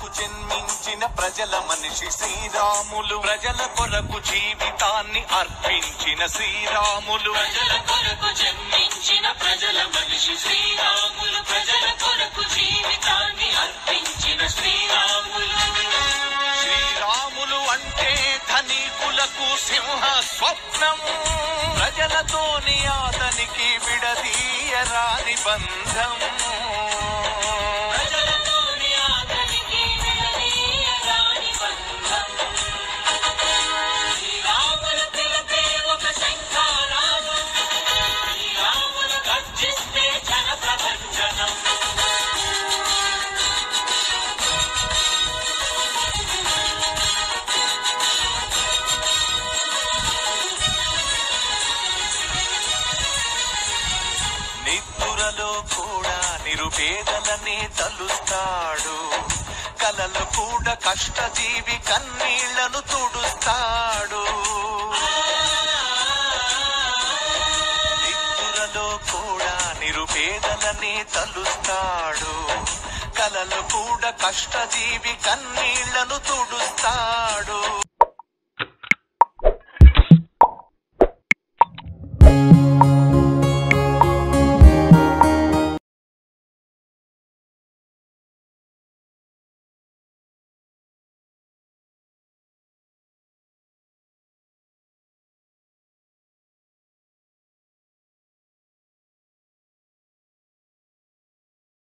జన్మించిన ప్రజల మనిషి శ్రీరాములు ప్రజల కొరకు జీవితాన్ని అర్పించిన శ్రీరాములు ప్రజల కొరకు జన్మించిన ప్రజల మనిషి శ్రీరాములు ప్రజల కొరకు జీవితాన్ని అర్పించిన శ్రీరాములు శ్రీరాములు అంటే ధనికులకు సింహ స్వప్నం ప్రజలతోని అతనికి విడదీయరాని బంధం ప్రజలతోని అతనికి విడదీయరాని బంధం. శ్రీరాముల పిలుపే ఒక శంఖారావం. శ్రీరాములు గర్జిస్తే జన ప్రభంజనం నిద్దురలో కూడా నిరుపేదలనే తలుస్తాడు కలలు కూడా కష్టజీవి కన్నీళ్లను తుడుస్తాడు నిద్దురలో కూడా నిరుపేదలనే తలుస్తాడు కలలు కూడా కష్టజీవి కన్నీళ్లను తుడుస్తాడు